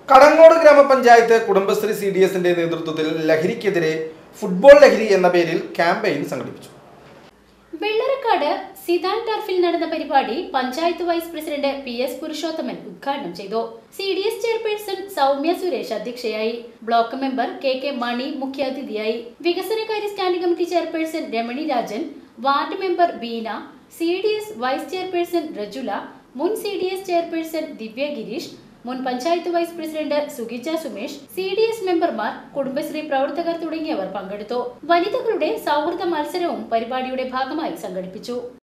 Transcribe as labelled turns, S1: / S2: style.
S1: കടങ്ങോട് ഗ്രാമപഞ്ചായത്ത് Kudumbashree C D എസിന്റെ നേതൃത്വത്തിൽ ലഹരിക്കെതിരെ ഫുട്ബോൾ ലഹരി എന്ന പേരിൽ ക്യാമ്പയിൻ സംഘടിപ്പിച്ചു
S2: വെള്ളറക്കാട് സിദാൻ ടർഫിൽ നടന്ന പരിപാടി panchayat vice president P S Purushothaman ഉദ്ഘാടനം ചെയ്തു C D S chairperson Soumya Suresh അധ്യക്ഷയായി block member K K Mani മുഖ്യാതിഥിയായി വികസനകാര്യ standing committee chairperson Ramani Rajan ward member Beena C D S vice chairperson Rejula മുൻ C D S chairperson Divya Gireesh മുൻ പഞ്ചായത്ത് വൈസ് പ്രസിഡന്റ് സുഗിജ സുമേഷ് സി ഡി എസ് മെമ്പർമാർ കുടുംബശ്രീ പ്രവർത്തകർ തുടങ്ങിയവർ പങ്കെടുത്തു വനിതകളുടെ സൗഹൃദ മത്സരവും പരിപാടിയുടെ ഭാഗമായി സംഘടിപ്പിച്ചു